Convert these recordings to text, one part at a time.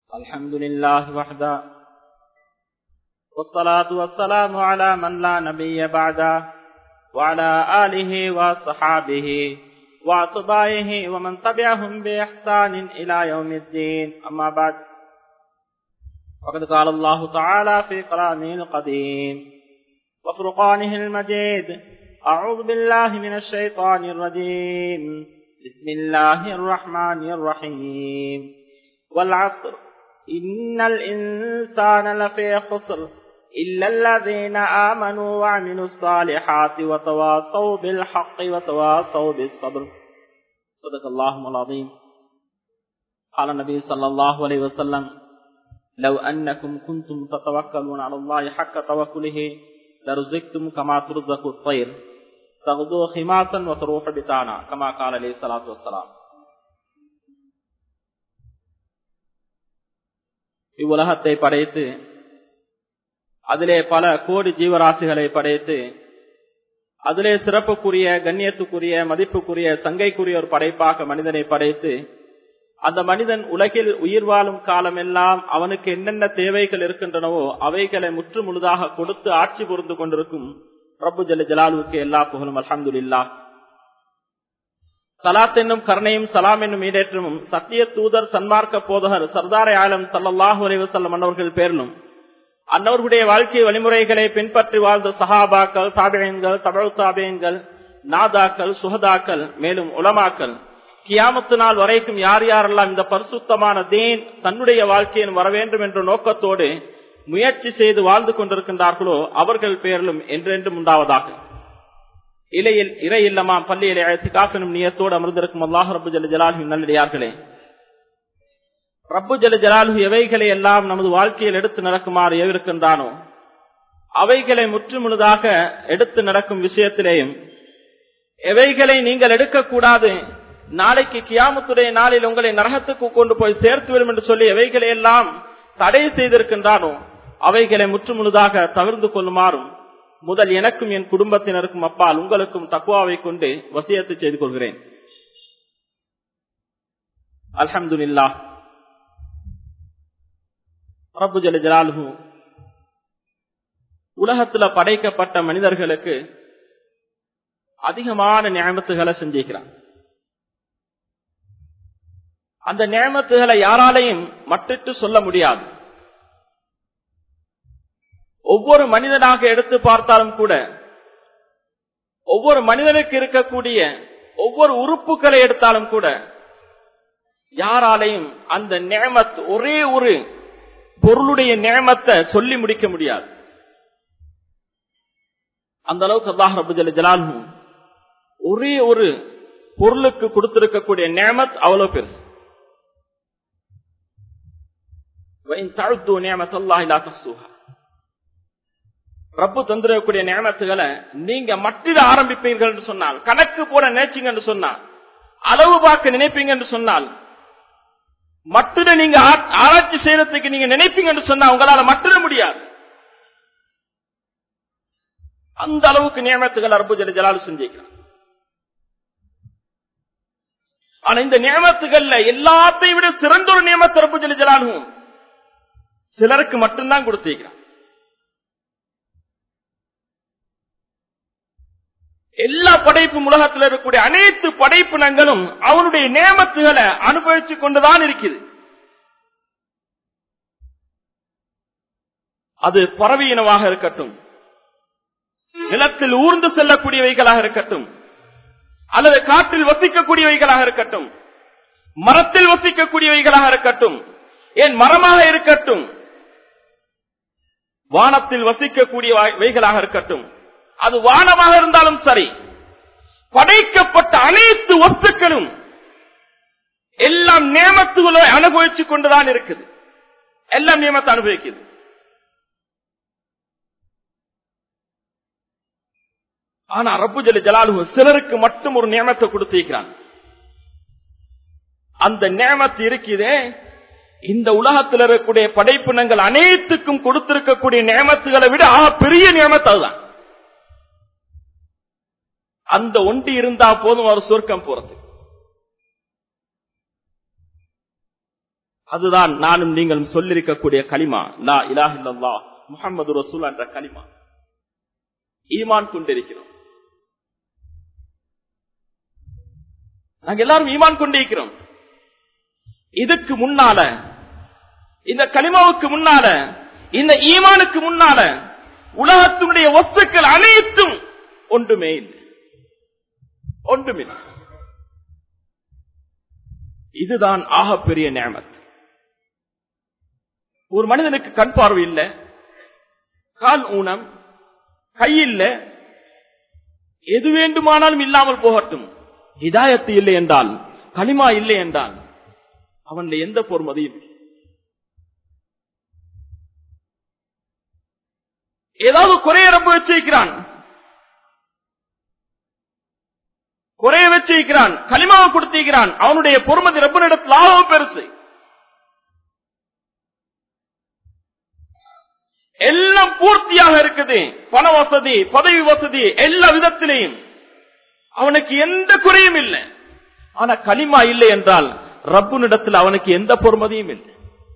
الحمد لله وحده والصلاة والسلام على من لا نبي بعده وعلى آله وصحابه وأتباعه ومن تبعهم بإحسان إلى يوم الدين أما بعد فقد قال الله تعالى في كلامه القديم وفرقانه المجيد أعوذ بالله من الشيطان الرجيم بسم الله الرحمن الرحيم والعصر إن الإنسان لفي خسر إلا الذين آمنوا وعملوا الصالحات وتواصوا بالحق وتواصوا بالصبر صدق الله العظيم قال النبي صلى الله عليه وسلم لو أنكم كنتم تتوكلون على الله حق توكله لرزقتم كما ترزق الطير تغدو خماسا وتروح بتانا كما قال عليه الصلاة والسلام இவ்வுலகத்தை படைத்து அதிலே பல கோடி ஜீவராசிகளை படைத்து அதிலே சிறப்புக்குரிய கண்ணியத்துக்குரிய மதிப்புக்குரிய சங்கைக்குரிய ஒரு படைப்பாக மனிதனை படைத்து அந்த மனிதன் உலகில் உயிர் வாழும் காலமெல்லாம் அவனுக்கு என்னென்ன தேவைகள் இருக்கின்றனவோ அவைகளை முற்று முழுதாக கொடுத்து ஆட்சி புரிந்து கொண்டிருக்கும் பிரபு ஜல ஜலாலுக்கு எல்லா புகழும் அலமதுல்லா சலாத் என்னும் கருணையும் சலாம் என்னும் ஈடேற்றமும் சத்திய தூதர் சன்மார்க்க போதகர் சர்தாரை ஆலம் சல்லாஹூ அலைவசல்லம் அன்னவர்கள் பேரலும் அன்னவர்களுடைய வாழ்க்கை வழிமுறைகளை பின்பற்றி வாழ்ந்த சஹாபாக்கள் தாபியன்கள் தமிழ் தாபியன்கள் நாதாக்கள் சுகதாக்கள் மேலும் உலமாக்கள் கியாமத்து நாள் வரைக்கும் யார் யாரெல்லாம் இந்த பரிசுத்தமான தேன் தன்னுடைய வாழ்க்கையில் வர வேண்டும் என்ற நோக்கத்தோடு முயற்சி செய்து வாழ்ந்து கொண்டிருக்கின்றார்களோ அவர்கள் பேரிலும் என்றென்றும் உண்டாவதாக இலையில் இறை இல்லமா பள்ளியிலே அழைத்து காக்கணும் நியத்தோடு அமர்ந்திருக்கும் அல்லாஹ் ரபு ஜல ஜலாலு நல்லடியார்களே ரப்பு ஜல ஜலாலு எவைகளை எல்லாம் நமது வாழ்க்கையில் எடுத்து நடக்குமாறு எவிருக்கின்றானோ அவைகளை முற்றுமுழுதாக எடுத்து நடக்கும் விஷயத்திலேயும் எவைகளை நீங்கள் எடுக்கக்கூடாது நாளைக்கு கியாமத்துடைய நாளில் உங்களை நரகத்துக்கு கொண்டு போய் சேர்த்து விடும் என்று சொல்லி எவைகளை எல்லாம் தடை செய்திருக்கின்றானோ அவைகளை முற்றுமுழுதாக தவிர்த்து கொள்ளுமாறும் முதல் எனக்கும் என் குடும்பத்தினருக்கும் அப்பால் உங்களுக்கும் தக்குவாவை கொண்டு வசியத்து செய்து கொள்கிறேன் அல்ஹம்துல்லா ரப்பு ஜல ஜலாலு உலகத்துல படைக்கப்பட்ட மனிதர்களுக்கு அதிகமான நியமத்துகளை செஞ்சிருக்கிறான் அந்த நியமத்துகளை யாராலையும் மட்டிட்டு சொல்ல முடியாது ஒவ்வொரு மனிதனாக எடுத்து பார்த்தாலும் கூட ஒவ்வொரு மனிதனுக்கு இருக்கக்கூடிய ஒவ்வொரு உறுப்புகளை எடுத்தாலும் கூட யாராலையும் அந்த நேமத் ஒரே ஒரு பொருளுடைய நேமத்தை சொல்லி முடிக்க முடியாது அந்த அளவுக்கு அல்லாஹ் ரபுஜல ஜலாலு ஒரே ஒரு பொருளுக்கு கொடுத்திருக்கக்கூடிய நேமத் அவ்வளவு பெருசு ரப்பு தந்திரக்கூடிய நியமத்துகளை நீங்க மட்டிட ஆரம்பிப்பீர்கள் என்று சொன்னால் கணக்கு போட நினைச்சீங்க என்று சொன்னால் அளவு பார்க்க நினைப்பீங்க என்று சொன்னால் மட்டிட நீங்க ஆராய்ச்சி செய்யறதுக்கு நீங்க நினைப்பீங்க என்று சொன்னா உங்களால மட்டிட முடியாது அந்த அளவுக்கு நியமத்துகள் அரபு ஜல ஜலாலு செஞ்சிருக்கிறார் ஆனா இந்த நியமத்துகள்ல எல்லாத்தையும் விட சிறந்த ஒரு நியமத்து அரபு ஜல ஜலாலும் சிலருக்கு மட்டும்தான் கொடுத்திருக்கிறான் எல்லா படைப்பு உலகத்தில் இருக்கக்கூடிய அனைத்து படைப்பினங்களும் அவனுடைய நேமத்துகளை அனுபவிச்சு கொண்டுதான் இருக்குது அது பறவையினமாக இருக்கட்டும் நிலத்தில் ஊர்ந்து செல்லக்கூடியவைகளாக இருக்கட்டும் அல்லது காற்றில் வசிக்கக்கூடியவைகளாக இருக்கட்டும் மரத்தில் வசிக்கக்கூடியவைகளாக இருக்கட்டும் ஏன் மரமாக இருக்கட்டும் வானத்தில் வசிக்கக்கூடியவைகளாக இருக்கட்டும் அது வானமாக இருந்தாலும் சரி படைக்கப்பட்ட அனைத்து வஸ்துக்களும் எல்லாம் நியமத்துகளை அனுபவிச்சுக் கொண்டுதான் இருக்குது எல்லாம் நியமத்தை அனுபவிக்குது ஆனா ரப்பு ஜல ஜலாலு சிலருக்கு மட்டும் ஒரு நியமத்தை கொடுத்திருக்கிறான் அந்த நியமத்து இருக்குதே இந்த உலகத்தில் இருக்கக்கூடிய படைப்பினங்கள் அனைத்துக்கும் கொடுத்திருக்கக்கூடிய நியமத்துகளை விட ஆக பெரிய நியமத்து அதுதான் அந்த ஒண்டி இருந்தா போதும் அவர் சொர்க்கம் போறது அதுதான் நானும் நீங்களும் சொல்லிருக்கக்கூடிய களிமா லா இலாஹ் இல்லல்லா முகமது ரசூல் என்ற களிமா ஈமான் கொண்டிருக்கிறோம் நாங்க எல்லாரும் ஈமான் கொண்டிருக்கிறோம் இதுக்கு முன்னால இந்த களிமாவுக்கு முன்னால இந்த ஈமானுக்கு முன்னால உலகத்தினுடைய வஸ்துக்கள் அனைத்தும் ஒன்றுமே இல்லை ஒன்றுமே இல்லை. இதுதான் ஆகப்பெரிய நியமத் ஒரு மனிதனுக்கு கண் பார்வை இல்லை கால் ஊனம் கை இல்ல எது வேண்டுமானாலும் இல்லாமல் போகட்டும் இதாயத்து இல்லை என்றால் களிமா இல்லை என்றால் அவன் எந்த பொறுமதியும் இல்லை. ஏதாவது குறைய ரப்பு வச்சிருக்கிறான் குறைய வச்சிருக்கிறான் களிமாவை கொடுத்திருக்கிறான் அவனுடைய பொறுமதி ரப்பனிடத்தில் லாபம் பெருசு எல்லாம் பூர்த்தியாக இருக்குது பண வசதி பதவி வசதி எல்லா விதத்திலையும் அவனுக்கு எந்த குறையும் இல்லை ஆனா களிமா இல்லை என்றால் ரப்புனிடத்தில் அவனுக்கு எந்த பொறுமதியும் இல்லை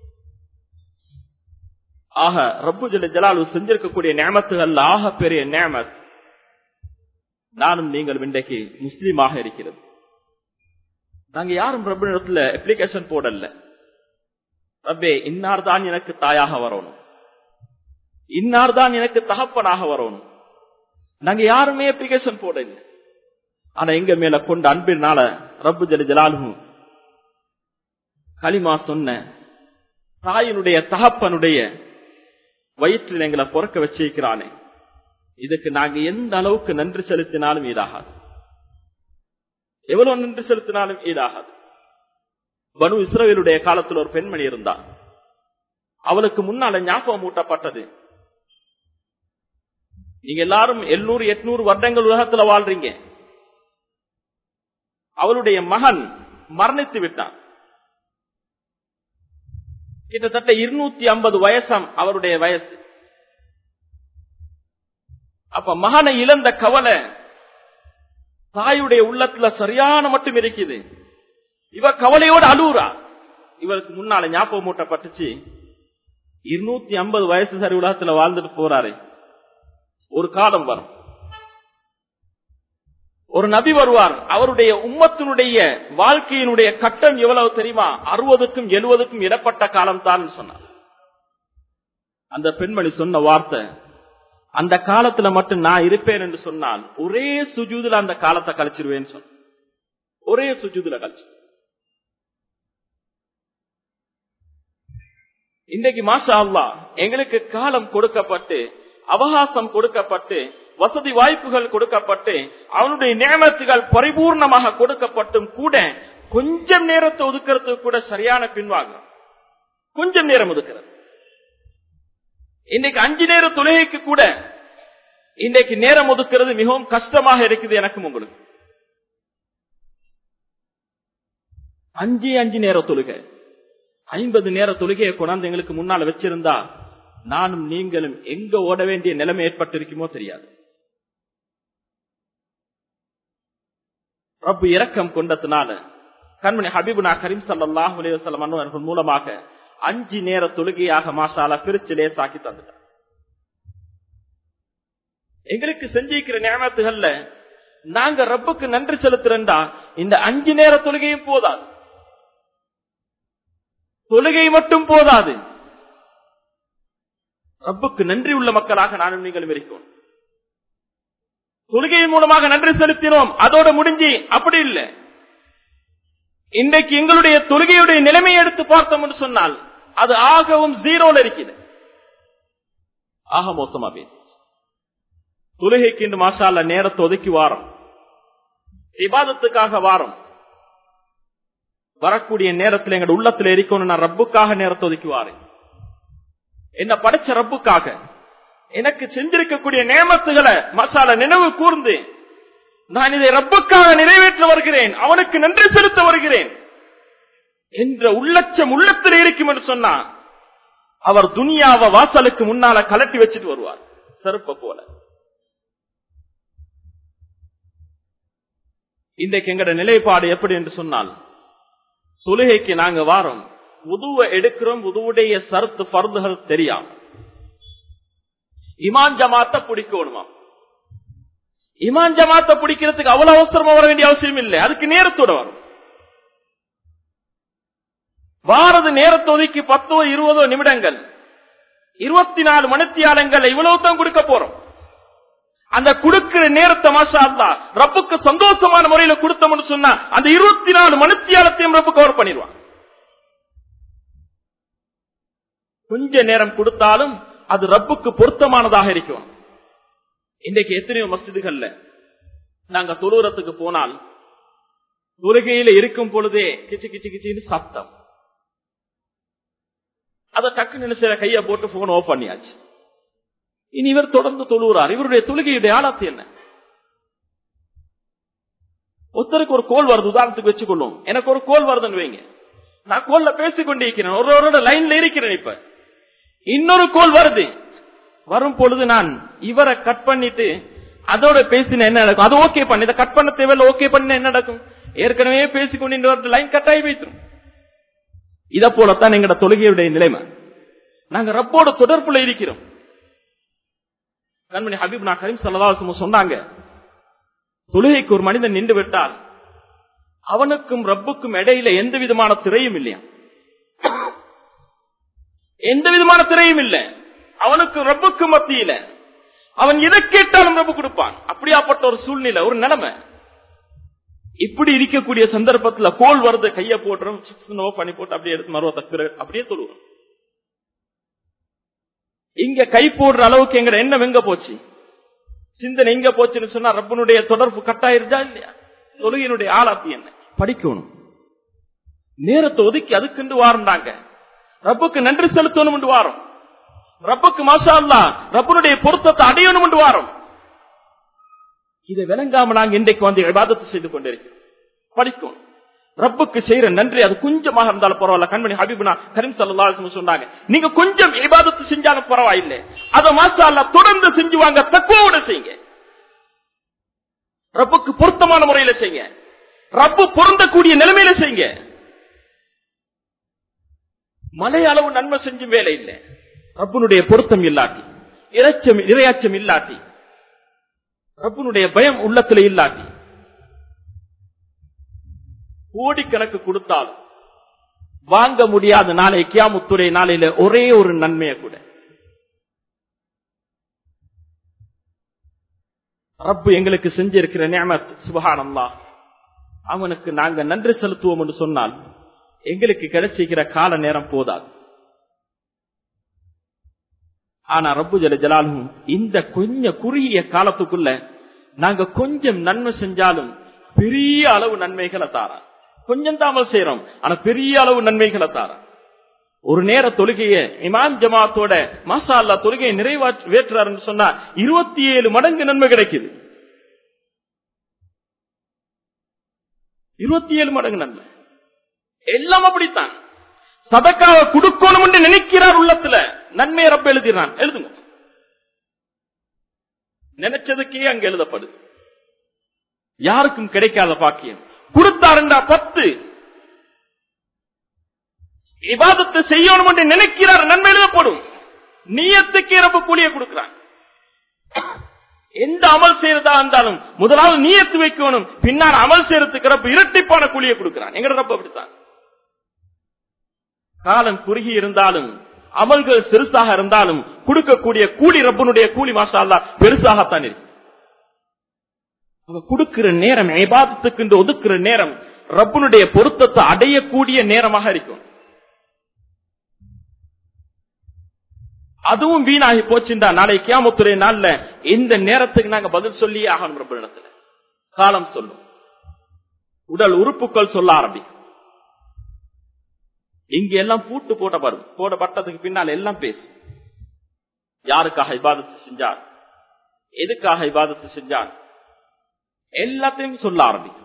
ஆக ரப்பு ஜல ஜலாலு செஞ்சிருக்கக்கூடிய நேமத்துகள் ஆக பெரிய நேமத் நானும் நீங்கள் இன்றைக்கு முஸ்லீமாக இருக்கிறது நாங்க யாரும் ரப்பினிடத்துல அப்ளிகேஷன் போடல ரப்பே இன்னார் தான் எனக்கு தாயாக வரணும் இன்னார் தான் எனக்கு தகப்பனாக வரணும் நாங்க யாருமே அப்ளிகேஷன் போடல ஆனா எங்க மேல கொண்ட அன்பினால ரப்பு ஜல ஜலாலு களிமா சொன்ன தாயினுடைய தகப்பனுடைய வயிற்றில் எங்களை பொறக்க வச்சிருக்கிறானே இதுக்கு நாங்க எந்த அளவுக்கு நன்றி செலுத்தினாலும் ஈடாகாது எவ்வளவு நன்றி செலுத்தினாலும் ஈடாகாது பனு இஸ்ரவேலுடைய காலத்தில் ஒரு பெண்மணி இருந்தா அவளுக்கு முன்னால ஞாபகம் ஊட்டப்பட்டது நீங்க எல்லாரும் எழுநூறு எட்நூறு வருடங்கள் உலகத்துல வாழ்றீங்க அவளுடைய மகன் மரணித்து விட்டான் கிட்டத்தட்ட இருநூத்தி ஐம்பது வயசாம் அவருடைய வயசு அப்ப மகனை இழந்த கவலை தாயுடைய உள்ளத்துல சரியான மட்டும் இருக்குது இவ கவலையோடு அழுவுறா இவருக்கு முன்னால ஞாபகம் மூட்டப்பட்டுச்சு இருநூத்தி ஐம்பது வயசு சரி உலகத்துல வாழ்ந்துட்டு போறாரு ஒரு காலம் வரும் ஒரு நபி வருவார் அவருடைய உம்மத்தினுடைய வாழ்க்கையினுடைய கட்டம் எவ்வளவு தெரியுமா அறுபதுக்கும் எழுபதுக்கும் இடப்பட்ட காலம் தான் சொன்னார் அந்த பெண்மணி சொன்ன வார்த்தை அந்த காலத்துல மட்டும் நான் இருப்பேன் என்று சொன்னால் ஒரே சுஜூதுல அந்த காலத்தை கழிச்சிருவேன்னு சொன்ன ஒரே சுஜூதுல கழிச்சு இன்றைக்கு மாஷா அல்லா எங்களுக்கு காலம் கொடுக்கப்பட்டு அவகாசம் கொடுக்கப்பட்டு வசதி வாய்ப்புகள் கொடுக்கப்பட்டு அவனுடைய நியமத்துகள் பரிபூர்ணமாக கொடுக்கப்பட்டும் கூட கொஞ்சம் நேரத்தை ஒதுக்கிறதுக்கு கூட சரியான பின்வாங்க கொஞ்சம் நேரம் ஒதுக்கிறது இன்னைக்கு அஞ்சு நேர தொழுகைக்கு கூட இன்றைக்கு நேரம் ஒதுக்கிறது மிகவும் கஷ்டமாக இருக்குது எனக்கும் உங்களுக்கு அஞ்சு அஞ்சு நேர தொழுகை ஐம்பது நேர தொழுகையை கொண்டாந்து எங்களுக்கு முன்னால வச்சிருந்தா நானும் நீங்களும் எங்க ஓட வேண்டிய நிலைமை ஏற்பட்டிருக்குமோ தெரியாது ரப்பு இரக்கம் கொண்டதுனால கண்மணி ஹபீபுனா கரீம் சல்லாஹ் அலைவசல்லம் அவர்கள் மூலமாக அஞ்சு நேர தொழுகையாக மாசாலா பிரிச்சு லேசாக்கி தந்துட்டார் எங்களுக்கு செஞ்சிருக்கிற நியமத்துகள்ல நாங்க ரப்புக்கு நன்றி செலுத்துறா இந்த அஞ்சு நேர தொழுகையும் போதாது தொழுகை மட்டும் போதாது ரப்புக்கு நன்றி உள்ள மக்களாக நானும் நீங்களும் இருக்கோம் தொழுகையின் மூலமாக நன்றி செலுத்தினோம் அதோட முடிஞ்சு அப்படி இல்லை இன்றைக்கு எங்களுடைய தொழுகையுடைய நிலைமையை எடுத்து பார்த்தோம் என்று சொன்னால் அது ஆகவும் ஜீரோல இருக்குது ஆக மோசமா பேசு தொழுகைக்கு இன்று மாசால நேரத்தை ஒதுக்கி வாரம் விவாதத்துக்காக வாரம் வரக்கூடிய நேரத்தில் எங்க உள்ளத்துல இருக்கணும் நான் ரப்புக்காக நேரத்தை ஒதுக்கி வாரேன் என்ன படைச்ச ரப்புக்காக எனக்கு செஞ்சிருக்கக்கூடிய நேமத்துகளை மசாலா நினைவு கூர்ந்து நான் இதை ரப்புக்காக நிறைவேற்ற வருகிறேன் அவனுக்கு நன்றி செலுத்த வருகிறேன் என்ற உள்ளச்சம் உள்ளத்தில் இருக்கும் என்று சொன்னா அவர் துனியாவை வாசலுக்கு முன்னால கலட்டி வச்சுட்டு வருவார் செருப்ப போல இன்றைக்கு எங்கட நிலைப்பாடு எப்படி என்று சொன்னால் தொழுகைக்கு நாங்க வாரோம் உதுவை எடுக்கிறோம் உதுவுடைய சருத்து பருதுகள் தெரியாம இமான் ஜமாத்த பிடிக்கணுமா இமான் ஜமாத்த பிடிக்கிறதுக்கு அவ்வளவு அவசரமா வர வேண்டிய அவசியம் இல்லை அதுக்கு நேரத்தோட வரும் வாரது நேரத்தை ஒதுக்கி பத்தோ இருபதோ நிமிடங்கள் இருபத்தி நாலு மணித்தியாலங்கள் இவ்வளவு தான் கொடுக்க போறோம் அந்த கொடுக்கிற நேரத்தை மாஷா அல்லா ரப்புக்கு சந்தோஷமான முறையில கொடுத்தோம்னு சொன்னா அந்த இருபத்தி நாலு மணித்தியாலத்தையும் ரப்பு கவர் பண்ணிடுவான் கொஞ்ச நேரம் கொடுத்தாலும் அது ரப்புக்கு பொருத்தமானதாக இருக்கும் இன்றைக்கு எத்தனையோ மசிதுகள்ல நாங்க தொழுறத்துக்கு போனால் தொழுகையில இருக்கும் பொழுதே கிச்சு கிச்சு கிச்சின்னு சப்தம் அதை டக்கு நினைச்ச கைய போட்டு போன் ஓப் பண்ணியாச்சு இனி இவர் தொடர்ந்து தொழுகிறார் இவருடைய தொழுகையுடைய ஆழத்து என்ன ஒருத்தருக்கு ஒரு கோல் வருது உதாரணத்துக்கு வச்சுக்கொள்ளும் எனக்கு ஒரு கோல் வருதுன்னு வைங்க நான் கோல்ல பேசிக் கொண்டிருக்கிறேன் ஒரு லைன்ல இருக்கிறேன் இப்ப இன்னொரு கோல் வருது வரும் பொழுது நான் இவரை கட் பண்ணிட்டு அதோட பேசின என்ன நடக்கும் அது ஓகே பண்ணி இதை கட் பண்ண தேவையில்ல ஓகே பண்ண என்ன நடக்கும் ஏற்கனவே பேசிக்கொண்டு லைன் கட் ஆகி வைத்துரும் இத போலத்தான் எங்கட தொழுகையுடைய நிலைமை நாங்க ரப்போட தொடர்புல இருக்கிறோம் கண்மணி ஹபீப் நான் கரீம் சல்லதாசம் சொன்னாங்க தொழுகைக்கு ஒரு மனிதன் நின்று விட்டால் அவனுக்கும் ரப்புக்கும் இடையில எந்த விதமான திரையும் இல்லையா எந்த விதமான திரையும் இல்லை அவனுக்கு ரப்புக்கு மத்தியில அவன் எதை கேட்டாலும் ரப்பு கொடுப்பான் அப்படியாப்பட்ட ஒரு சூழ்நிலை ஒரு நிலைமை இப்படி இருக்கக்கூடிய சந்தர்ப்பத்துல கோல் வருது கைய போட்டுறோம் பண்ணி போட்டு அப்படியே எடுத்து மருவ தக்குற அப்படியே தொழுவோம் இங்க கை போடுற அளவுக்கு எங்க எண்ணம் எங்க போச்சு சிந்தனை எங்க போச்சுன்னு சொன்னா ரப்பனுடைய தொடர்பு கட்டாயிருச்சா இல்லையா தொழுகையினுடைய ஆளாத்தி என்ன படிக்கணும் நேரத்தை ஒதுக்கி அதுக்குண்டு வாரண்டாங்க ரப்புக்கு நன்றி செலுத்தணும் வாரம் ரப்புக்கு மாசா அல்லா ரப்பனுடைய பொருத்தத்தை அடையணும் வாரம் இதை விளங்காம நாங்க இன்றைக்கு வந்து விவாதத்தை செய்து கொண்டிருக்கிறோம் படிக்கணும் ரப்புக்கு செய்யற நன்றி அது கொஞ்சமாக இருந்தாலும் பரவாயில்ல கண்மணி ஹபீப்னா கரீம் சல்லா சொன்னாங்க நீங்க கொஞ்சம் இபாதத்து செஞ்சாலும் பரவாயில்லை அத மாசா அல்லா தொடர்ந்து செஞ்சு வாங்க தக்குவோட செய்யுங்க ரப்புக்கு பொருத்தமான முறையில செய்யுங்க ரப்பு பொருந்தக்கூடிய நிலைமையில செய்யுங்க மலை அளவு நன்மை செஞ்சும் வேலை இல்லை ரப்பனுடைய பொருத்தம் இல்லாட்டி இறைச்சம் இரையாச்சம் இல்லாட்டி ரப்பனுடைய பயம் உள்ளத்துல இல்லாட்டி கோடிக்கணக்கு கொடுத்தால் வாங்க முடியாத நாளை கியாமுத்துறை நாளையில ஒரே ஒரு நன்மையை கூட ரப்பு எங்களுக்கு செஞ்சிருக்கிற நியமத் சுபகானம்லா அவனுக்கு நாங்க நன்றி செலுத்துவோம் என்று சொன்னால் எங்களுக்கு கிடைச்சிக்கிற கால நேரம் போதாது ஆனா ரப்பு ஜல ஜலாலும் இந்த கொஞ்சம் குறுகிய காலத்துக்குள்ள நாங்க கொஞ்சம் நன்மை செஞ்சாலும் பெரிய அளவு நன்மைகளை தாரா கொஞ்சம் தாமல் செய்யறோம் ஆனா பெரிய அளவு நன்மைகளை தாரா ஒரு நேர தொழுகைய இமாம் ஜமாத்தோட மாசா அல்லா தொழுகையை நிறைவேற்றாருன்னு சொன்னா இருபத்தி ஏழு மடங்கு நன்மை கிடைக்குது இருபத்தி ஏழு மடங்கு நன்மை எல்லாம் அப்படித்தான் சதக்காவை கொடுக்கணும் என்று நினைக்கிறார் உள்ளத்துல நன்மையை ரப்ப எழுதிறான் எழுதுங்க நினைச்சதுக்கே அங்க எழுதப்படுது யாருக்கும் கிடைக்காத பாக்கியம் கொடுத்தாருண்டா பத்து விவாதத்தை செய்யணும் என்று நினைக்கிறார் நன்மை எழுதப்படும் நீயத்துக்கே ரொம்ப கூலிய கொடுக்கிறான் எந்த அமல் செய்யறதா இருந்தாலும் முதலாவது நீயத்து வைக்கணும் பின்னால் அமல் செய்யறதுக்கு ரப்ப இரட்டிப்பான கூலியை கொடுக்கிறான் எங்க ரப்ப அப்படித்தான் காலம் குறுகி இருந்தாலும் அமல்கள் சிறுசாக இருந்தாலும் கொடுக்கக்கூடிய கூலி ரப்பனுடைய கூலி மாசா அல்லா பெருசாகத்தான் இருக்கு கொடுக்கிற நேரம் ஏபாதத்துக்கு ஒதுக்குற நேரம் ரப்பனுடைய பொருத்தத்தை அடையக்கூடிய நேரமாக இருக்கும் அதுவும் வீணாகி போச்சுண்டா நாளை கியாமத்துறை நாள்ல இந்த நேரத்துக்கு நாங்க பதில் சொல்லியே ஆகணும் ரப்பனிடத்துல காலம் சொல்லும் உடல் உறுப்புகள் சொல்ல ஆரம்பிக்கும் இங்க எல்லாம் பூட்டு போடப்படும் போடப்பட்டதுக்கு பின்னால் எல்லாம் பேசும் யாருக்காக இபாதத்து செஞ்சார் எதுக்காக இபாதத்து செஞ்சார் எல்லாத்தையும் சொல்ல ஆரம்பிக்கும்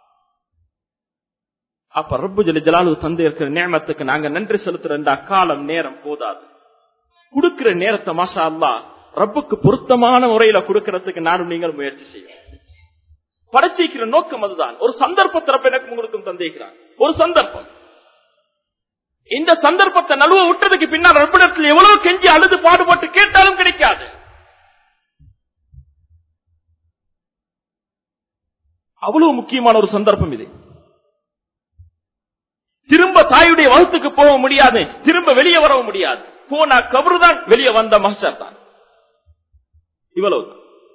அப்ப ரப்பு ஜலி ஜலாலு தந்து இருக்கிற நேமத்துக்கு நாங்க நன்றி செலுத்துற காலம் நேரம் போதாது கொடுக்கிற நேரத்தை மாஷா அல்லா ரப்புக்கு பொருத்தமான முறையில கொடுக்கறதுக்கு நானும் நீங்கள் முயற்சி செய்யும் படைச்சிக்கிற நோக்கம் அதுதான் ஒரு சந்தர்ப்பத்தை ரப்ப எனக்கு உங்களுக்கும் தந்திருக்கிறான் ஒரு சந்தர்ப்பம் இந்த சந்தர்ப்பத்தை நழுவ விட்டதுக்கு பின்னால் ரப்பிடத்தில் எவ்வளவு கெஞ்சி அழுது பாடுபட்டு கேட்டாலும் கிடைக்காது அவ்வளவு முக்கியமான ஒரு சந்தர்ப்பம் இது திரும்ப தாயுடைய வகுத்துக்கு போக முடியாது திரும்ப வெளியே வரவும் முடியாது போனா கபரு தான் வெளியே வந்த மகசர் தான் இவ்வளவு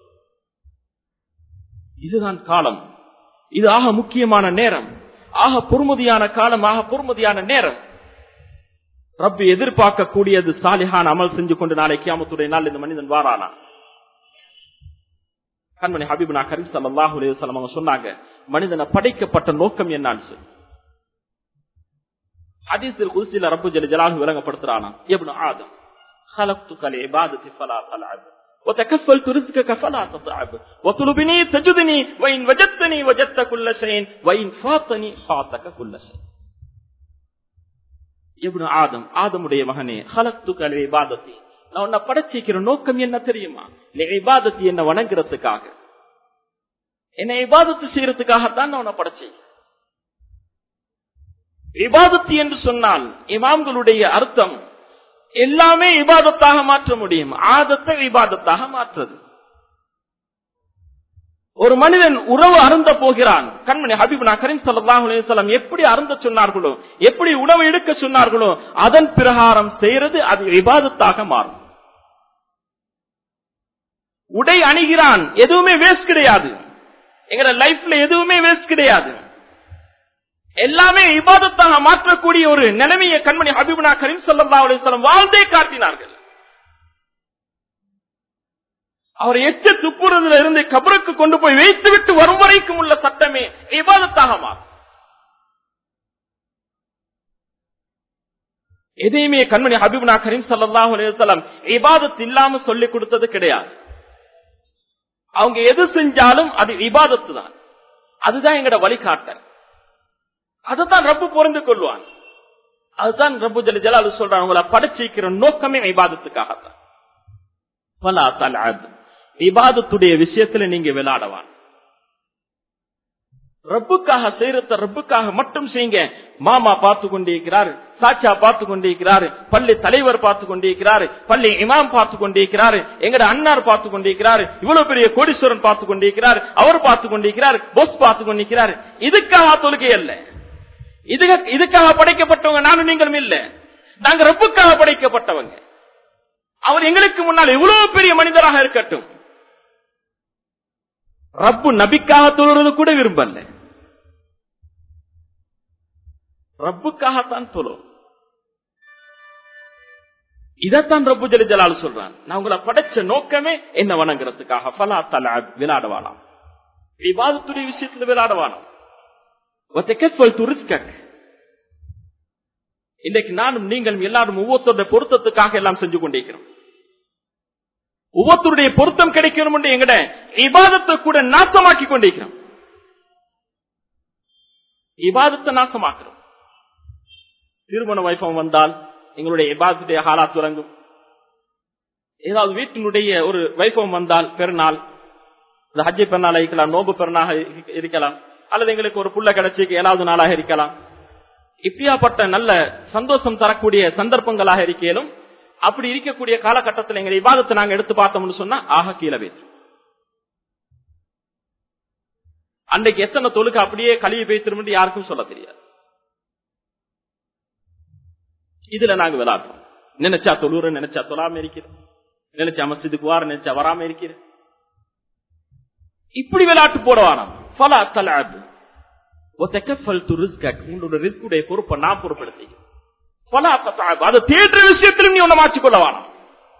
இதுதான் காலம் இது ஆக முக்கியமான நேரம் ஆக பொறுமதியான காலம் ஆக பொறுமதியான நேரம் ரப்பி எதிர்பார்க்கக்கூடியது சாலிஹான் அமல் செஞ்சு கொண்டு நாளை கியாமத்துடைய நாள் இந்த மனிதன் வாரானா கண்மணி ஹபீப்னா கரீம் சல்லாஹூ அலையம் அவங்க சொன்னாங்க மனிதனை படைக்கப்பட்ட நோக்கம் என்னான்னு சொல்லி ஹதீஸில் குதிசில ரப்பு ஜல ஜலாலு விளங்கப்படுத்துறானா எப்னு ஆதம் خلقتك لعبادتي فلا تلعب وتكفلت رزقك فلا تتعب وطلبني تجدني وإن وجدتني وجدت كل شيء وإن فاتني فاتك كل شيء இப்னு ஆதம் ஆதமுடைய மகனே خلقتك لعبادتي நான் உன்னை படைச்சிக்கிற நோக்கம் என்ன தெரியுமா இபாதத்து என்ன வணங்குறதுக்காக என்ன இபாதத்து செய்யறதுக்காகத்தான் நான் உன்னை படைச்சேன் இபாதத்து என்று சொன்னால் இமாம்களுடைய அர்த்தம் எல்லாமே இபாதத்தாக மாற்ற முடியும் ஆதத்தை இபாதத்தாக மாற்றுறது ஒரு மனிதன் உறவு அருந்த போகிறான் கண்மணி ஹபீப்னா கரீம் சல்லாஹ் அலையம் எப்படி அருந்த சொன்னார்களோ எப்படி உணவு எடுக்க சொன்னார்களோ அதன் பிரகாரம் செய்யறது அது விவாதத்தாக மாறும் உடை அணிகிறான் எதுவுமே வேஸ்ட் கிடையாது எங்க லைஃப்ல எதுவுமே வேஸ்ட் கிடையாது எல்லாமே இபாதத்தாக மாற்றக்கூடிய ஒரு நிலைமையை கண்மணி ஹபீப்னா கரீம் சல்லா அலிஸ்லாம் வாழ்ந்தே காட்டினார்கள் அவர் எச்ச துப்புறதுல இருந்து கபருக்கு கொண்டு போய் வைத்து விட்டு வரும் வரைக்கும் உள்ள சட்டமே இபாதத்தாக மாறும் எதையுமே கண்மணி ஹபீப்னா கரீம் சல்லாஹூ அலையம் இபாதத் இல்லாம சொல்லிக் கொடுத்தது கிடையாது அவங்க எது செஞ்சாலும் அது இபாதத்து தான் அதுதான் எங்கட வழிகாட்டல் அதுதான் ரப்பு பொருந்து கொள்வான் அதுதான் ரப்பு ஜல ஜலாலு சொல்றான் உங்களை படைச்சிக்கிற நோக்கமே விவாதத்துக்காகத்தான் விவாதத்துடைய விஷயத்துல நீங்க விளையாடவான் ரப்புக்காக செய்யறத ரப்புக்காக மட்டும் செய்யுங்க மாமா பார்த்து கொண்டிருக்கிறார் சாச்சா பார்த்து கொண்டிருக்கிறார் பள்ளி தலைவர் பார்த்து கொண்டிருக்கிறார் பள்ளி இமாம் பார்த்து கொண்டிருக்கிறார் எங்கட அண்ணார் பார்த்து கொண்டிருக்கிறார் இவ்வளவு பெரிய கோடீஸ்வரன் பார்த்து கொண்டிருக்கிறார் அவர் பார்த்து கொண்டிருக்கிறார் போஸ் பார்த்து கொண்டிருக்கிறார் இதுக்காக தொழுகை அல்ல இதுக்காக படைக்கப்பட்டவங்க நானும் நீங்களும் இல்ல நாங்க ரப்புக்காக படைக்கப்பட்டவங்க அவர் எங்களுக்கு முன்னால் எவ்வளவு பெரிய மனிதராக இருக்கட்டும் ரப்பு நபிக்காக தொழுறது கூட விரும்பல ரப்புக்காகத்தான் தொழும் இதத்தான் ரப்பு ஜலி ஜலால் சொல்றான் நான் உங்களை படைச்ச நோக்கமே என்ன வணங்குறதுக்காக பலா தலா விளையாடுவானாம் விவாதத்துடைய விஷயத்துல விளையாடுவானாம் இன்றைக்கு நானும் நீங்களும் எல்லாரும் ஒவ்வொருத்தருடைய பொருத்தத்துக்காக எல்லாம் செஞ்சு கொண்டிருக்கிறோம் ஒவ்வொருத்தருடைய பொருத்தம் கிடைக்கணும் என்று எங்கட இபாதத்தை கூட நாசமாக்கி கொண்டிருக்கிறோம் இபாதத்தை நாசமாக்குறோம் திருமண வைபவம் வந்தால் எங்களுடைய இபாதத்துடைய ஹாலா துறங்கும் ஏதாவது வீட்டினுடைய ஒரு வைபவம் வந்தால் பெருநாள் ஹஜ்ஜி பெருநாள் இருக்கலாம் நோம்பு பெருநாள் இருக்கலாம் அல்லது எங்களுக்கு ஒரு புள்ள கிடைச்சிக்கு ஏழாவது நாளாக இருக்கலாம் இப்படியாப்பட்ட நல்ல சந்தோஷம் தரக்கூடிய சந்தர்ப்பங்களாக இருக்கலும் அப்படி இருக்கக்கூடிய காலகட்டத்தில் எங்க விவாதத்தை நாங்க எடுத்து பார்த்தோம்னு சொன்னா ஆக கீழே பேசு அன்றைக்கு எத்தனை தொழுக்கு அப்படியே கழுவி பேசிடும் யாருக்கும் சொல்ல தெரியாது இதுல நாங்க விளையாடுறோம் நினைச்சா தொழுற நினைச்சா தொழாம இருக்கிறோம் நினைச்சா மசிதுக்கு வார நினைச்சா வராம இருக்கிறேன் இப்படி விளையாட்டு போடவானாம் ஃபலா தலாபு உன்னுடைய பொறுப்பை நான் பொறுப்படுத்தி அதை தேடுற விஷயத்திலும் நீ உன்னை மாற்றிக்கொள்ள வேணாம்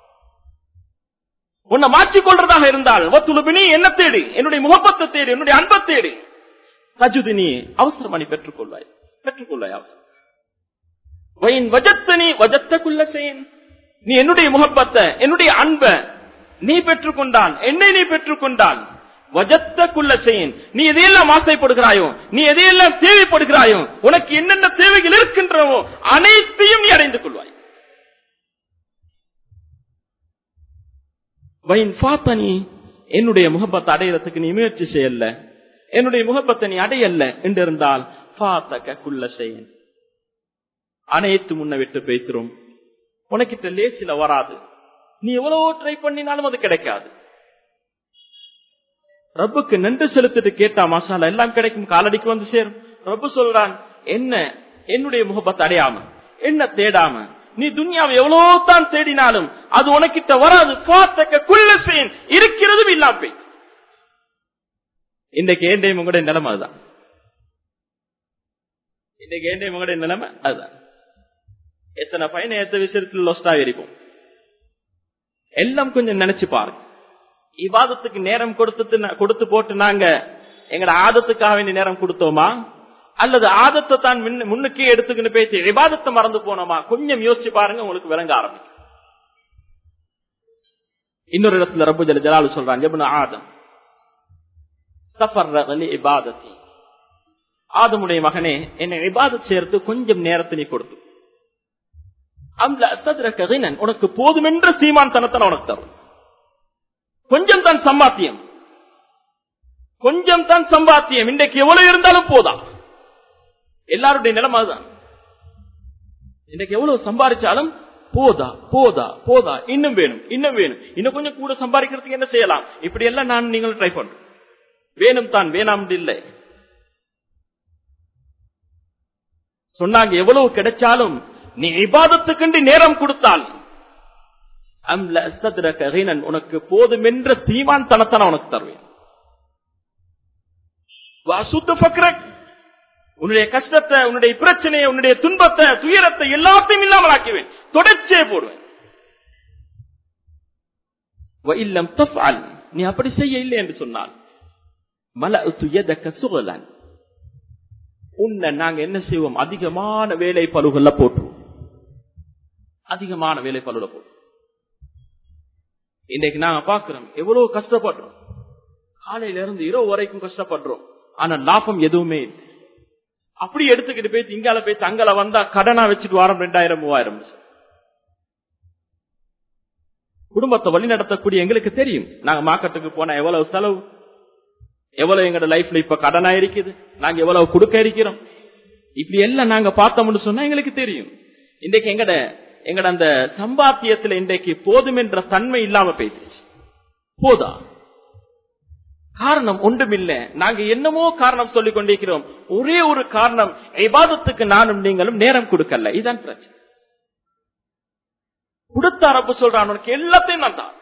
உன்னை மாற்றிக்கொள்றதாக இருந்தால் ஒத்துழுபினி என்ன தேடி என்னுடைய முகப்பத்தை தேடி என்னுடைய அன்பை தேடி சஜுதி நீ அவசரம் நீ பெற்றுக்கொள்வாய் பெற்றுக்கொள்வாய் அவசரம் வஜத்தனி வஜத்தக்குள்ள செய்யன் நீ என்னுடைய முகப்பத்தை என்னுடைய அன்பை நீ பெற்றுக்கொண்டால் என்னை நீ பெற்றுக்கொண்டால் வஜத்தக்குள்ள செய்யன் நீ எதையெல்லாம் ஆசைப்படுகிறாயோ நீ எதையெல்லாம் தேவைப்படுகிறாயோ உனக்கு என்னென்ன தேவைகள் இருக்கின்றவோ அனைத்தையும் நீ அடைந்து கொள்வாய் வைன் பாத்தனி என்னுடைய முகப்பத்தை அடையிறதுக்கு நீ முயற்சி செய்யல என்னுடைய முகப்பத்தை நீ அடையல்ல என்று இருந்தால் பாத்தக குள்ள செய்யன் அனைத்து முன்ன விட்டு பேசுறோம் உனக்கிட்ட லேசில வராது நீ எவ்வளவோ ட்ரை பண்ணினாலும் அது கிடைக்காது ரப்புக்கு நன்றி செலுத்திட்டு கேட்டா மசாலா எல்லாம் கிடைக்கும் காலடிக்கு வந்து சேரும் ரப்பு சொல்றான் என்ன என்னுடைய முகப்பத்தை அடையாம என்ன தேடாம நீ துன்யாவை எவ்வளவு தான் தேடினாலும் அது உனக்கிட்ட வராது பார்த்தக்க குள்ள செய்யும் இருக்கிறதும் இல்லாம போய் இன்றைக்கு ஏண்டையும் உங்களுடைய நிலைமை அதுதான் இன்னைக்கு ஏண்டையும் உங்களுடைய நிலைமை அதுதான் எத்தனை பையனை எத்த விஷயத்தில் லொஸ்டா இருக்கும் எல்லாம் கொஞ்சம் நினைச்சு பாருங்க இவாதத்துக்கு நேரம் கொடுத்து கொடுத்து போட்டு நாங்க எங்கட ஆதத்துக்காக வேண்டிய நேரம் கொடுத்தோமா அல்லது ஆதத்தை தான் முன்னுக்கே எடுத்துக்கிட்டு பேசி விவாதத்தை மறந்து போனோமா கொஞ்சம் யோசிச்சு பாருங்க உங்களுக்கு விளங்க ஆரம்பிக்கும் இன்னொரு இடத்துல ரப்பு ஜல ஜலாலு சொல்றான் ஜபுன ஆதம் சஃபர் இபாதத்தி ஆதமுடைய மகனே என்னை இபாதத் சேர்த்து கொஞ்சம் நேரத்தை நீ கொடுத்து உனக்கு போதும் என்ற சீமான் தனத்தை உனக்கு தரும் கொஞ்சம் தான் சம்பாத்தியம் கொஞ்சம் தான் சம்பாத்தியம் இன்றைக்கு எவ்வளவு இருந்தாலும் போதா எல்லாருடைய நிலைமை அதுதான் இன்றைக்கு எவ்வளவு சம்பாதிச்சாலும் போதா போதா போதா இன்னும் வேணும் இன்னும் வேணும் இன்னும் கொஞ்சம் கூட சம்பாதிக்கிறதுக்கு என்ன செய்யலாம் இப்படி எல்லாம் நான் நீங்கள் ட்ரை பண்றேன் வேணும் தான் வேணாம் இல்லை சொன்னாங்க எவ்வளவு கிடைச்சாலும் நீ இபாதத்துக்கு நேரம் கொடுத்தால் உனக்கு போதும் என்ற சீமான் தனத்தை நான் உனக்கு தருவேன் உன்னுடைய கஷ்டத்தை உன்னுடைய பிரச்சனையை உன்னுடைய துன்பத்தை துயரத்தை எல்லாத்தையும் இல்லாமல் ஆக்குவேன் தொடர்ச்சியே போடுவேன் நீ அப்படி செய்ய இல்லை என்று சொன்னால் மல துயதக்க சுகலான் உன்னை நாங்க என்ன செய்வோம் அதிகமான வேலை பழுகள்ல போட்டுருவோம் அதிகமான வேலை பழுல போட்டுருவோம் இன்றைக்கு நாங்க பாக்குறோம் எவ்வளவு கஷ்டப்படுறோம் காலையில இருந்து இரவு வரைக்கும் கஷ்டப்படுறோம் ஆனா லாபம் எதுவுமே இல்லை அப்படி எடுத்துக்கிட்டு போய் இங்கால போய் தங்கல வந்தா கடனா வச்சுட்டு வாரம் ரெண்டாயிரம் மூவாயிரம் குடும்பத்தை வழி நடத்தக்கூடிய எங்களுக்கு தெரியும் நாங்க மார்க்கெட்டுக்கு போனா எவ்வளவு செலவு எவ்வளவு எங்களோட லைஃப்ல இப்ப கடனா இருக்குது நாங்க எவ்வளவு கொடுக்க இருக்கிறோம் இப்படி எல்லாம் நாங்க பார்த்தோம்னு சொன்னா எங்களுக்கு தெரியும் இன்றைக்கு எங்கட எங்கட அந்த சம்பாத்தியத்துல இன்றைக்கு போதும் என்ற தன்மை இல்லாம போயிடுச்சு போதா காரணம் ஒன்றுமில்ல நாங்க என்னமோ காரணம் சொல்லிக் கொண்டிருக்கிறோம் ஒரே ஒரு காரணம் இபாதத்துக்கு நானும் நீங்களும் நேரம் கொடுக்கல இதுதான் பிரச்சனை கொடுத்த அரப்பு சொல்றான் உனக்கு எல்லாத்தையும் நான் தான்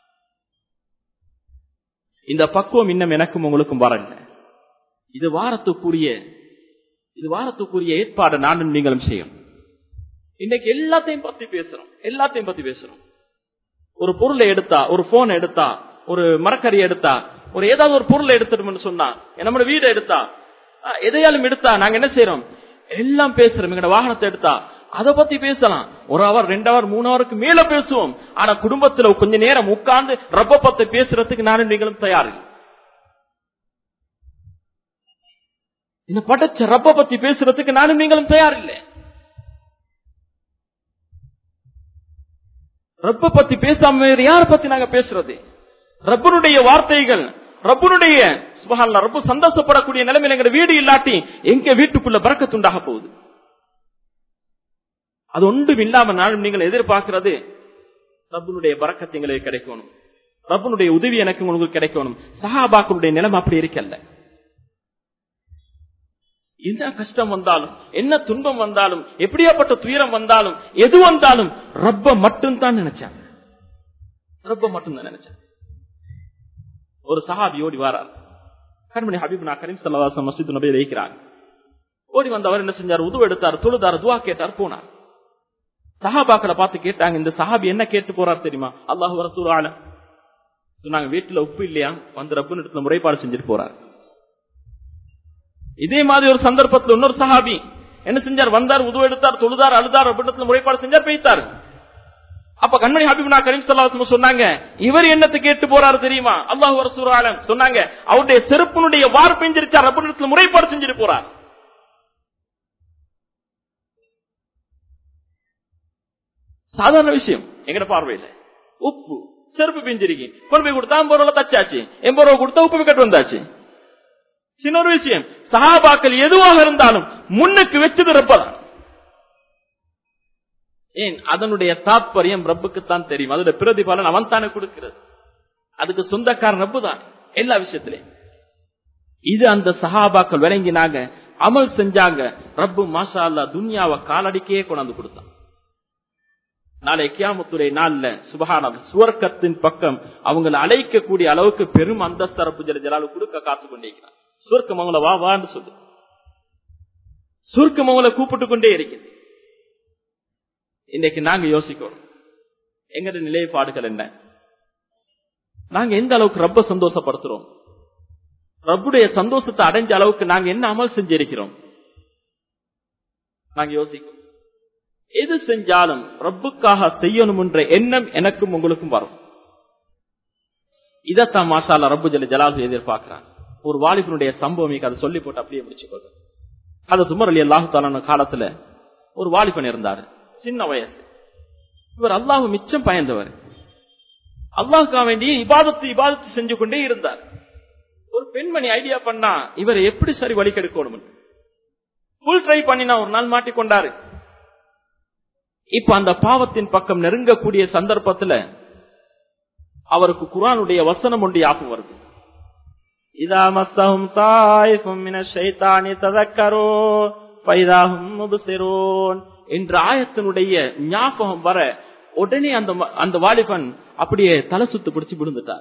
இந்த பக்குவம் இன்னும் எனக்கும் உங்களுக்கும் வரல இது வாரத்துக்குரிய இது வாரத்துக்குரிய ஏற்பாடு நானும் நீங்களும் செய்யும் இன்னைக்கு எல்லாத்தையும் பத்தி பேசுறோம் எல்லாத்தையும் பத்தி பேசுறோம் ஒரு பொருளை எடுத்தா ஒரு போன் எடுத்தா ஒரு மரக்கறி எடுத்தா ஒரு ஏதாவது ஒரு பொருளை எடுத்துட்டோம்னு சொன்னா நம்மளோட வீடை எடுத்தா எதையாலும் எடுத்தா நாங்க என்ன செய்யறோம் எல்லாம் பேசுறோம் எங்க வாகனத்தை எடுத்தா அதை பத்தி பேசலாம் ஒரு அவர் ரெண்டு அவர் மூணு அவருக்கு மேல பேசுவோம் ஆனா குடும்பத்துல கொஞ்ச நேரம் உட்கார்ந்து ரப்ப பத்தி பேசுறதுக்கு நானும் நீங்களும் தயார் இந்த படைச்ச ரப்ப பத்தி பேசுறதுக்கு நானும் நீங்களும் தயார் இல்லை ரப்ப பத்தி பேசாம வேறு யார பத்தி நாங்க பேசுறது ரப்பனுடைய வார்த்தைகள் ரப்பனுடைய சுபஹான்ல ரப்பு சந்தோஷப்படக்கூடிய நிலைமையில எங்க வீடு இல்லாட்டி எங்க வீட்டுக்குள்ள பறக்கத்துண்டாக போகுது அது ஒன்றும் இல்லாம நாளும் நீங்கள் எதிர்பார்க்கிறது ரப்பனுடைய பறக்கத்து எங்களுக்கு கிடைக்கணும் ரப்பனுடைய உதவி எனக்கு உங்களுக்கு கிடைக்கணும் சஹாபாக்களுடைய நிலைமை அப்படி இருக்கல்ல என்ன கஷ்டம் வந்தாலும் என்ன துன்பம் வந்தாலும் எப்படியாப்பட்ட துயரம் வந்தாலும் எது வந்தாலும் ரப்ப மட்டும் தான் நினைச்சாங்க ரப்ப மட்டும் தான் நினைச்சாங்க ஒரு சஹாபி ஓடி வாரார் கண்மணி ஹபீப் நான் கரீம் சல்லாசம் மசித் நபையில் இருக்கிறாங்க ஓடி வந்து அவர் என்ன செஞ்சார் உதவு எடுத்தார் தொழுதார் துவா கேட்டார் போனார் சஹாபாக்களை பார்த்து கேட்டாங்க இந்த சஹாபி என்ன கேட்டு போறார் தெரியுமா அல்லாஹு ரசூல் ஆலம் சொன்னாங்க வீட்டுல உப்பு இல்லையா வந்து ரப்புன்னு இடத்துல முறைப்பாடு செஞ்சுட்டு போறார் இதே மாதிரி ஒரு சந்தர்ப்பத்தில் இன்னொரு சஹாபி என்ன செஞ்சார் வந்தார் உதவு எடுத்தார் தொழுதார் அழுதார் ரப்பிடத்துல முறைப்பாடு செஞ்சார் பெய்த்தார் அப்ப கண்மணி ஹபீப்னா கரீம் சல்லாஹ் சொன்னாங்க இவர் என்னத்தை கேட்டு போறாரு தெரியுமா அல்லாஹு ரசூல் ஆலம் சொன்னாங்க அவருடைய செருப்பினுடைய வார் பெஞ்சிருச்சா ரப்பிடத்துல முறைப்பாடு செஞ்சுட்டு போறார் சாதாரண விஷயம் எங்கட பார்வையில உப்பு செருப்பு பிஞ்சிருக்கி கொண்டு போய் கொடுத்தா ஐம்பது ரூபா தச்சாச்சு எண்பது ரூபா கொடுத்தா உப்பு விக்கெட் வந்தாச்சு சின்ன ஒரு விஷயம் சஹாபாக்கள் எதுவாக இருந்தாலும் முன்னுக்கு வச்சது ரப்பதான் ஏன் அதனுடைய தாற்பயம் ரப்புக்குத்தான் தெரியும் அதோட பிரதிபலன் அவன் தானே கொடுக்கிறது அதுக்கு சொந்தக்காரன் ரப்பு தான் எல்லா விஷயத்திலையும் இது அந்த சஹாபாக்கள் விளங்கினாங்க அமல் செஞ்சாங்க ரப்பு மாஷா அல்லா துன்யாவை காலடிக்கே கொண்டாந்து கொடுத்தான் நாளை கியாமத்துறை நாள்ல சுபகான சுவர்க்கத்தின் பக்கம் அவங்களை அழைக்கக்கூடிய அளவுக்கு பெரும் அந்தஸ்து ரப்பு ஜல ஜலாலு கொடுக்க காத்து கொண்டிருக்கிறான் சுவர்க்கம் அவங்கள வா வான்னு சொல்லு சுருக்கம் அவங்கள கூப்பிட்டு கொண்டே இருக்குது இன்னைக்கு நாங்க யோசிக்கணும் எங்கட நிலைப்பாடுகள் என்ன நாங்க எந்த அளவுக்கு ரப்ப சந்தோஷப்படுத்துறோம் ரப்புடைய சந்தோஷத்தை அடைஞ்ச அளவுக்கு நாங்க என்ன அமல் செஞ்சிருக்கிறோம் நாங்க யோசிக்கணும் எது செஞ்சாலும் ரப்புக்காக செய்யணும் என்ற எண்ணம் எனக்கும் உங்களுக்கும் வரும் இதத்தான் மாஷால ரப்பு ஜல ஜலாலு எதிர்பார்க்கிறான் ஒரு வாலிபனுடைய சம்பவம் அதை சொல்லி போட்டு அப்படியே முடிச்சுக்கோங்க அது துமர் அலி அல்லாஹு காலத்துல ஒரு வாலிபன் இருந்தாரு சின்ன வயசு இவர் அல்லாஹ் மிச்சம் பயந்தவர் அல்லாஹுக்கா வேண்டிய இபாதத்து இபாதத்து செஞ்சு கொண்டே இருந்தார் ஒரு பெண்மணி ஐடியா பண்ணா இவரை எப்படி சரி வழி கெடுக்கணும் ஃபுல் ட்ரை பண்ணினா ஒரு நாள் மாட்டிக்கொண்டாரு இப்ப அந்த பாவத்தின் பக்கம் நெருங்கக்கூடிய சந்தர்ப்பத்துல அவருக்கு குரானுடைய வசனம் ஒன்று யாபம் வருது இதா மஸ்தஹும் தாயிஃபும் மினஷ் ஷைத்தானி ததக்கரூ ஃபைதாஹும் முப்சிரூன் என்ற ஆயத்தினுடைய ஞாபகம் வர உடனே அந்த அந்த வாலிபன் அப்படியே தலை சுத்து பிடிச்சு விழுந்துட்டார்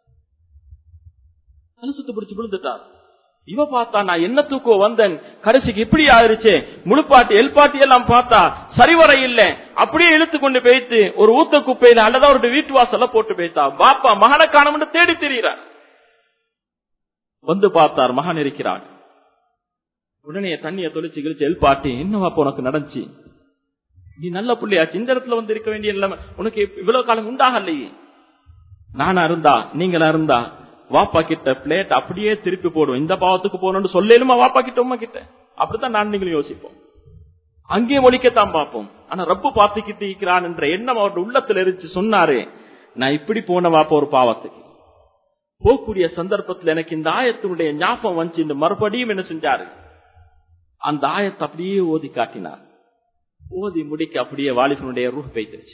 தலை சுத்து பிடிச்சு விழுந்துட்டார் இவ பார்த்தா நான் என்ன தூக்கோ வந்தேன் கடைசிக்கு இப்படி ஆயிருச்சு முழுப்பாட்டி எல்பாட்டி எல்லாம் பார்த்தா சரிவர இல்ல அப்படியே இழுத்து கொண்டு போய்த்து ஒரு ஊத்த குப்பையில அல்லது அவருடைய வீட்டு வாசல்ல போட்டு போய்த்தா பாப்பா மகனை காணம் தேடி தெரிகிறார் வந்து பார்த்தார் மகன் இருக்கிறான் உடனே தண்ணிய தொலைச்சு கிழிச்சு எல்பாட்டி என்னவாப்ப உனக்கு நடந்துச்சு நீ நல்ல புள்ளியாச்சு இந்த இடத்துல வந்து இருக்க வேண்டிய நிலைமை உனக்கு இவ்வளவு காலம் உண்டாகலையே நானா இருந்தா நீங்களா இருந்தா வாப்பா கிட்ட பிளேட் அப்படியே திருப்பி போடுவோம் இந்த பாவத்துக்கு போகணும்னு சொல்லலுமா வாப்பா கிட்ட உமா கிட்ட அப்படித்தான் நான் நீங்களும் யோசிப்போம் அங்கேயே ஒழிக்கத்தான் பார்ப்போம் ஆனா ரப்பு பார்த்துக்கிட்டு இருக்கிறான் என்ற எண்ணம் அவருடைய உள்ளத்துல இருந்துச்சு சொன்னாரு நான் இப்படி போன வாப்பா ஒரு பாவத்துக்கு போகக்கூடிய சந்தர்ப்பத்தில் எனக்கு இந்த ஆயத்தினுடைய ஞாபகம் வந்துச்சு இந்த மறுபடியும் என்ன செஞ்சாரு அந்த ஆயத்தை அப்படியே ஓதி காட்டினார் ஓதி முடிக்க அப்படியே வாலிபனுடைய ரூஹ் பெய்திருச்சு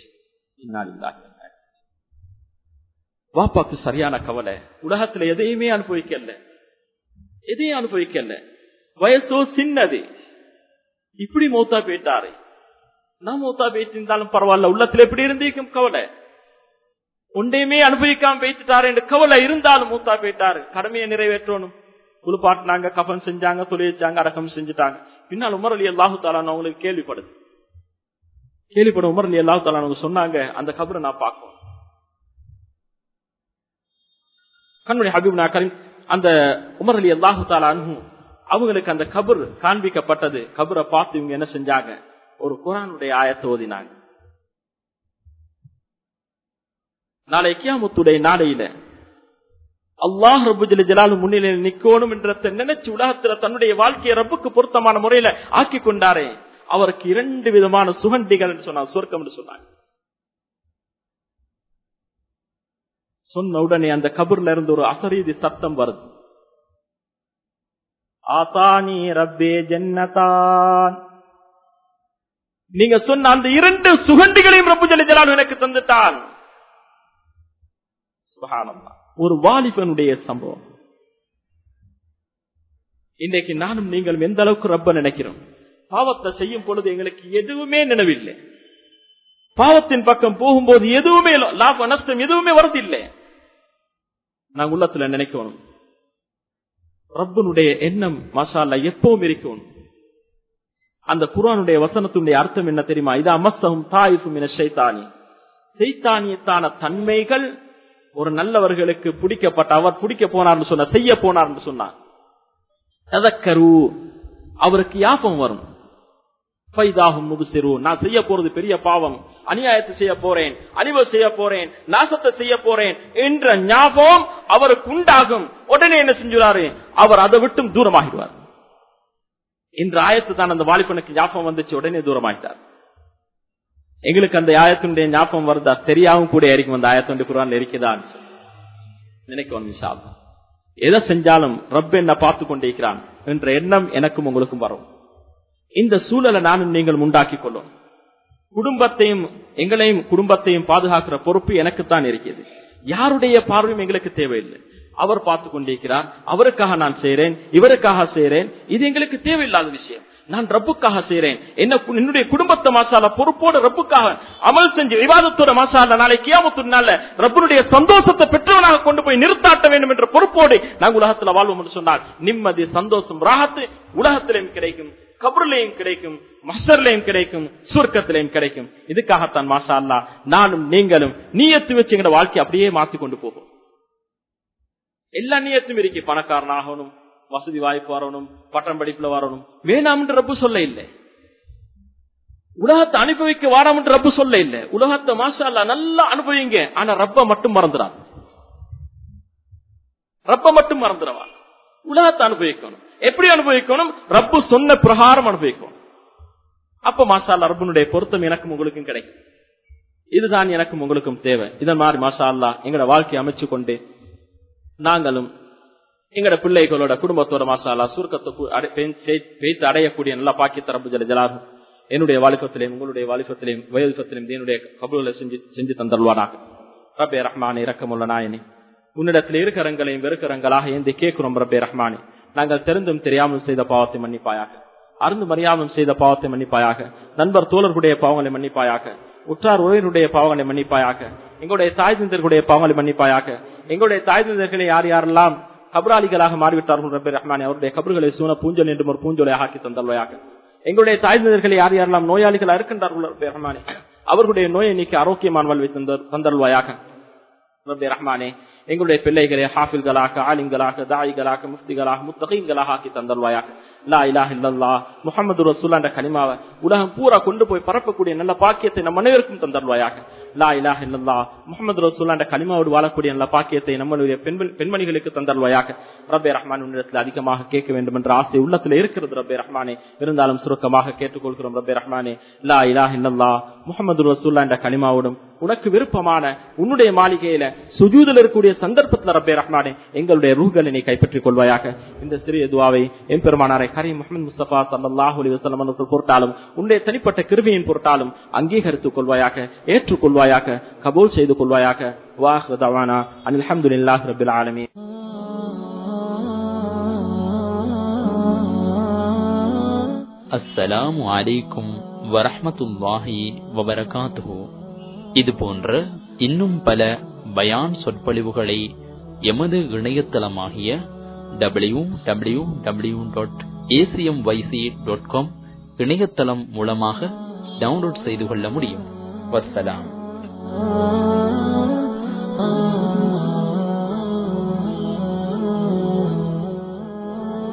வாப்பாக்கு சரியான கவலை உலகத்துல எதையுமே அனுபவிக்கல எதையும் அனுபவிக்கல வயசோ சின்னது இப்படி மௌத்தா போயிட்டாரு நான் மௌத்தா போயிட்டிருந்தாலும் பரவாயில்ல உள்ளத்துல எப்படி இருந்திருக்கும் கவலை ஒன்றையுமே அனுபவிக்காம பேசிட்டாரு என்று கவலை இருந்தாலும் மூத்தா போயிட்டாரு கடமையை நிறைவேற்றணும் குளிப்பாட்டினாங்க கபன் செஞ்சாங்க தொழிற்சாங்க அடக்கம் செஞ்சுட்டாங்க பின்னால் உமர் அலி அல்லாஹு தாலான் அவங்களுக்கு கேள்விப்படுது கேள்விப்படும் உமர் அலி அல்லாஹு தாலான் சொன்னாங்க அந்த கபரை நான் பார்க்கணும் கண்மணி ஹபீப் நாக்கரின் அந்த உமர் அலி அல்லாஹு தாலானு அவங்களுக்கு அந்த கபர் காண்பிக்கப்பட்டது கபரை பார்த்து இவங்க என்ன செஞ்சாங்க ஒரு குரானுடைய ஆயத்தை ஓதினாங்க நாளை கியாமுத்துடைய நாளையில அல்லாஹ் ரபு ஜலாலு முன்னிலையில் நிக்கணும் என்ற நினைச்சு உலகத்துல தன்னுடைய வாழ்க்கையை ரப்புக்கு பொருத்தமான முறையில ஆக்கி கொண்டாரே அவருக்கு இரண்டு விதமான சுகண்டிகள் சொன்னார் சொர்க்கம் என்று சொன்னாங்க சொன்ன உடனே அந்த கபர்ல இருந்து ஒரு அசரீதி சத்தம் வருது ஆதானி ரப்பே ஜன்னதான் நீங்க சொன்ன அந்த இரண்டு சுகண்டிகளையும் ரப்பு ஜலாலு எனக்கு தந்துட்டான் ஒரு வாலிபனுடைய சம்பவம் இன்றைக்கு நானும் நீங்களும் எந்த அளவுக்கு ரப்ப நினைக்கிறோம் பாவத்தை செய்யும் பொழுது எங்களுக்கு எதுவுமே நினைவில்லை பாவத்தின் பக்கம் போகும்போது எதுவுமே லாப நஷ்டம் எதுவுமே வரதில்லை நாங்க உள்ளத்துல நினைக்கணும் ரப்பனுடைய எண்ணம் மசாலா எப்பவும் இருக்கணும் அந்த குரானுடைய வசனத்தினுடைய அர்த்தம் என்ன தெரியுமா இது அமஸ்தகம் தாயிஃபும் என சைத்தானி சைத்தானியத்தான தன்மைகள் ஒரு நல்லவர்களுக்கு பிடிக்கப்பட்ட அவர் பிடிக்க போனார் சொன்னார் செய்ய போனார் சொன்னார் அவருக்கு யாபம் வரும் பைதாகும் முகுசிறு நான் செய்ய போறது பெரிய பாவம் அநியாயத்தை செய்ய போறேன் அழிவு செய்ய போறேன் நாசத்தை செய்ய போறேன் என்ற ஞாபகம் அவருக்கு உண்டாகும் உடனே என்ன செஞ்சுறாரு அவர் அதை விட்டும் தூரமாகிடுவார் இன்று ஆயத்து தான் அந்த வாலிபனுக்கு ஞாபகம் வந்துச்சு உடனே தூரமாயிட்டார் எங்களுக்கு அந்த ஆயத்தினுடைய ஞாபகம் வருதா தெரியாம கூட இருக்கும் அந்த ஆயத்துடைய குரான் இருக்குதான் நினைக்கணும் எதை செஞ்சாலும் ரப் என்ன பார்த்து கொண்டிருக்கிறான் என்ற எண்ணம் எனக்கும் உங்களுக்கும் வரும் இந்த சூழலை நானும் நீங்கள் உண்டாக்கி கொள்ளும் குடும்பத்தையும் எங்களையும் குடும்பத்தையும் பாதுகாக்கிற பொறுப்பு எனக்குத்தான் இருக்கிறது யாருடைய பார்வையும் எங்களுக்கு தேவையில்லை அவர் பார்த்து கொண்டிருக்கிறார் அவருக்காக நான் செய்றேன் இவருக்காக செய்றேன் இது எங்களுக்கு தேவையில்லாத விஷயம் நான் ரப்புக்காக செய்றேன் என்ன என்னுடைய குடும்பத்தை மாசால பொறுப்போட ரப்புக்காக அமல் செஞ்சு விவாதத்தோட மாசால நாளை கியாமத்துனால ரப்பனுடைய சந்தோஷத்தை பெற்றவனாக கொண்டு போய் நிறுத்தாட்ட வேண்டும் என்ற பொறுப்போடு நாங்கள் உலகத்துல வாழ்வோம் என்று சொன்னால் நிம்மதி சந்தோஷம் ராகத்து உலகத்திலையும் கிடைக்கும் கபருலையும் கிடைக்கும் மசர்லையும் கிடைக்கும் சுருக்கத்திலையும் கிடைக்கும் இதுக்காகத்தான் மாஷா அல்லா நானும் நீங்களும் நீயத்து வச்சு எங்க வாழ்க்கை அப்படியே மாத்தி கொண்டு போகும் எல்லா நீயத்தும் இருக்கு பணக்காரன் ஆகணும் வசதி வாய்ப்பு வரணும் பட்டம் படிப்புல வரணும் வேணாம் என்று ரப்பு சொல்ல இல்லை உலகத்தை அனுபவிக்க வாராம் என்று ரப்பு சொல்ல இல்லை உலகத்தை மாஷா அல்லா நல்லா அனுபவிங்க ஆனா ரப்ப மட்டும் மறந்துடாது ரப்ப மட்டும் மறந்துடவா உலகத்தை அனுபவிக்கணும் எப்படி அனுபவிக்கணும் ரப்பு சொன்ன பிரகாரம் அனுபவிக்கணும் அப்ப மாஷா ரப்பனுடைய பொருத்தம் எனக்கும் உங்களுக்கும் கிடைக்கும் இதுதான் எனக்கும் உங்களுக்கும் தேவை இதன் மாதிரி மாஷா அல்லா எங்களோட வாழ்க்கையை அமைச்சு கொண்டு நாங்களும் எங்களோட பிள்ளைகளோட குடும்பத்தோட மாஷா அல்லா சுருக்கத்தை வைத்து அடையக்கூடிய நல்ல பாக்கியத்தை ரப்பு ஜல ஜலாகும் என்னுடைய வாலிபத்திலையும் உங்களுடைய வாலிபத்திலையும் வயோதிபத்திலையும் என்னுடைய கபூலை செஞ்சு செஞ்சு தந்தல்வானாக ரபே ரஹ்மானே இறக்கமுள்ள நாயனே உன்னிடத்தில் இருக்கிறங்களையும் வெறுக்கிறங்களாக ஏந்தி கேட்கிறோம் ரபே ரஹ்மானே நாங்கள் தெரிந்தும் தெரியாமல் செய்த பாவத்தை மன்னிப்பாயாக அருந்து மறியாமல் செய்த பாவத்தை மன்னிப்பாயாக நண்பர் தோழர்களுடைய பாவங்களை மன்னிப்பாயாக உற்றார் உறவினுடைய பாவங்களை மன்னிப்பாயாக எங்களுடைய தாய் தந்தர்களுடைய பாவங்களை மன்னிப்பாயாக எங்களுடைய தாய் தந்தர்களை யார் யாரெல்லாம் கபராளிகளாக மாறிவிட்டார்கள் ரபே ரஹ்மானே அவருடைய கபர்களை சூன பூஞ்சல் என்றும் ஒரு பூஞ்சொலை ஆக்கி தந்தல்வையாக எங்களுடைய தாய் தந்தர்களை யார் யாரெல்லாம் நோயாளிகள் இருக்கின்றார்கள் ரபே ரஹ்மானே அவர்களுடைய நோயை நீக்கி ஆரோக்கியமான வாழ்வை தந்தல்வாயாக ரபே ரஹ்மானே எங்களுடைய பிள்ளைகளை ஹாஃபில்களாக ஆலிம்களாக தாயிகளாக முஃப்திகளாக முத்தகீன்களாக ஆக்கி தந்தல்வாயாக லா இலாஹ் இல்லல்லா முகமது ரசூல்லா என்ற கனிமாவை உலகம் பூரா கொண்டு போய் பரப்பக்கூடிய நல்ல பாக்கியத்தை நம் அனைவருக்கும் தந்தல்வாயாக லா இலாஹ் இல்லல்லா முகமது ரசூல்லா என்ற கனிமாவோடு வாழக்கூடிய நல்ல பாக்கியத்தை நம்மளுடைய பெண்மணிகளுக்கு தந்தல்வாயாக ரபே ரஹ்மான் உன்னிடத்தில் அதிகமாக கேட்க வேண்டும் என்ற ஆசை உள்ளத்தில் இருக்கிறது ரபே ரஹ்மானே இருந்தாலும் சுருக்கமாக கேட்டுக்கொள்கிறோம் ரபே ரஹ்மானே லா இலாஹ் இல்லல்லா முகமது ரசூல்லா என்ற கனிமாவோடும் உனக்கு விருப்பமான உன்னுடைய மாளிகையில சுஜூதில் இருக்கக்கூடிய சந்தர்ப்பத்தில் ரப்பே ரஹ்மானே எங்களுடைய ரூகளை நீ கைப்பற்றிக் கொள்வாயாக இந்த சிறிய துவாவை எம்பெருமானாரை ஹரி முகமது முஸ்தபா சல்லாஹூ அலி வசலம் அவர்கள் பொருட்டாலும் உன்னுடைய தனிப்பட்ட கிருவியின் பொருட்டாலும் அங்கீகரித்துக் கொள்வாயாக ஏற்றுக்கொள்வாயாக கபூல் செய்து கொள்வாயாக வாஹ் தவானா அனில் அஹமதுல்லாஹ் ரபில் ஆலமி அஸ்ஸலாமு அலைக்கும் வரஹமத்துல்லாஹி வபரகாத்துஹு இது போன்ற இன்னும் பல பயான் சொற்பொழிவுகளை எமது இணையதளமாகிய W W W dot A C M Y C dot com இணையதளம் மூலமாக டவுன்லோட் செய்து கொள்ள முடியும் வசலாம்